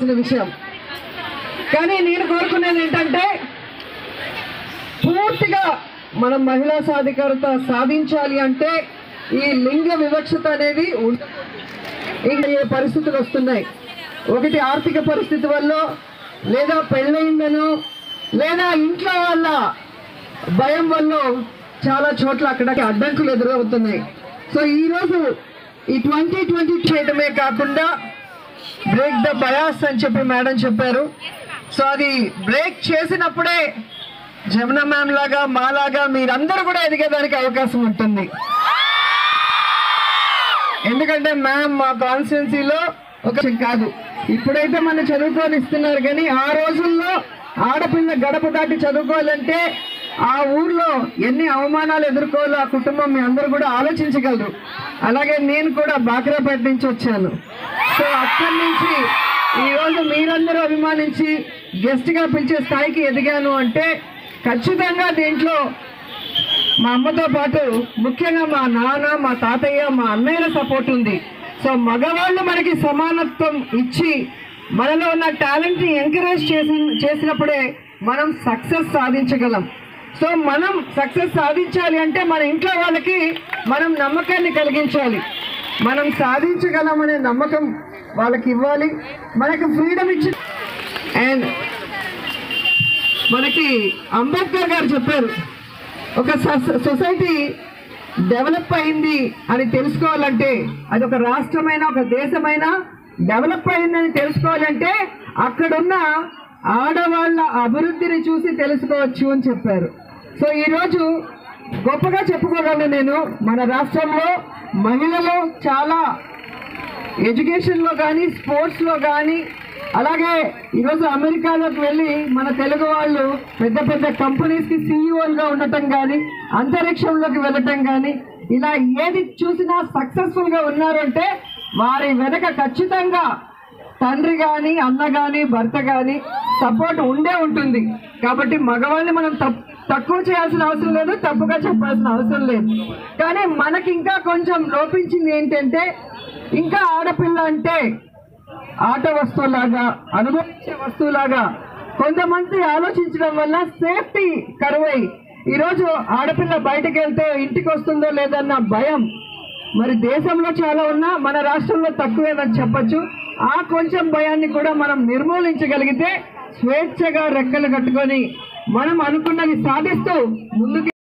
తెలుసుకోవాల్సిన విషయం కానీ నేను కోరుకునేది ఏంటంటే పూర్తిగా మనం మహిళా సాధికారత సాధించాలి అంటే ఈ లింగ వివక్షత అనేది ఉండ- ఇంకా ఏ పరిస్థితులు వస్తున్నాయి ఒకటి ఆర్థిక పరిస్థితి వల్ల లేదా పెళ్ళయిందనో లేదా ఇంట్లో వల్ల భయం వల్ల చాలా చోట్ల అక్కడ అడ్డంకులు ఎదురవుతున్నాయి సో ఈ రోజు ఈ ట్వంటీ ట్వంటీ చేయడమే కాకుండా బ్రేక్ ద బయాస్ అని చెప్పి మేడం చెప్పారు సో అది బ్రేక్ చేసినప్పుడే జమున మ్యామ్ లాగా మాలాగా మీరందరూ కూడా ఎదిగేదానికి అవకాశం ఉంటుంది ఎందుకంటే మ్యామ్ మా కాన్స్టిట్యున్సీలో ఒక విషయం కాదు ఇప్పుడైతే మనం చదువుకొని ఇస్తున్నారు కానీ ఆ రోజుల్లో ఆడపిల్ల గడప దాటి చదువుకోవాలంటే ఆ ఊర్లో ఎన్ని అవమానాలు ఎదుర్కోవాలో ఆ కుటుంబం మీ అందరూ కూడా ఆలోచించగలరు అలాగే నేను కూడా బాక్రాపేట నుంచి వచ్చాను సో అక్కడి నుంచి ఈ రోజు మీరందరూ అభిమానించి గెస్ట్ గా పిలిచే స్థాయికి ఎదిగాను అంటే ఖచ్చితంగా దీంట్లో మా అమ్మతో పాటు ముఖ్యంగా మా నాన్న మా తాతయ్య మా అన్నయ్యల సపోర్ట్ ఉంది సో మగవాళ్ళు మనకి సమానత్వం ఇచ్చి మనలో ఉన్న టాలెంట్ ని ఎంకరేజ్ చేసి చేసినప్పుడే మనం సక్సెస్ సాధించగలం సో మనం సక్సెస్ సాధించాలి అంటే మన ఇంట్లో వాళ్ళకి మనం నమ్మకాన్ని కలిగించాలి మనం సాధించగలమనే నమ్మకం వాళ్ళకి ఇవ్వాలి మనకి ఫ్రీడమ్ ఇచ్చి అండ్ మనకి అంబేద్కర్ గారు చెప్పారు ఒక సొ- సొసైటీ డెవలప్ అయింది అని తెలుసుకోవాలంటే అది ఒక రాష్ట్రమైనా ఒక దేశమైనా డెవలప్ అయిందని తెలుసుకోవాలంటే అక్కడున్న ఆడవాళ్ళ అభివృద్ధిని చూసి తెలుసుకోవచ్చు అని చెప్పారు సో ఈరోజు గొప్పగా చెప్పుకోగలను నేను మన రాష్ట్రంలో మహిళలు చాలా ఎడ్యుకేషన్ లో కానీ స్పోర్ట్స్ లో కానీ అలాగే ఈరోజు అమెరికాలోకి వెళ్ళి మన తెలుగు వాళ్ళు పెద్ద పెద్ద కంపెనీస్ కి సీఈఓలుగా ఉండటం కానీ అంతరిక్షంలోకి వెళ్ళటం కానీ ఇలా ఏది చూసినా సక్సెస్ఫుల్ గా ఉన్నారంటే వారి వెనక ఖచ్చితంగా తండ్రి కానీ అన్న కానీ భర్త కానీ సపోర్ట్ ఉండే ఉంటుంది కాబట్టి మగవాళ్ళని మనం తప్- తక్కువ చేయాల్సిన అవసరం లేదు తప్పుగా చెప్పాల్సిన అవసరం లేదు కానీ మనకి ఇంకా కొంచెం లోపించింది ఏంటంటే ఇంకా ఆడపిల్ల అంటే ఆట వస్తువులాగా అనుభవించే వస్తువులాగా కొంతమంది ఆలోచించడం వల్ల సేఫ్టీ కరువై ఈరోజు ఆడపిల్ల బయటకు వెళ్తే ఇంటికి వస్తుందో లేదన్న భయం మరి దేశంలో చాలా ఉన్నా మన రాష్ట్రంలో తక్కువేనని చెప్పొచ్చు ఆ కొంచెం భయాన్ని కూడా మనం నిర్మూలించగలిగితే స్వేచ్ఛగా రెక్కలు కట్టుకొని మనం అనుకున్నది సాధిస్తూ ముందుకు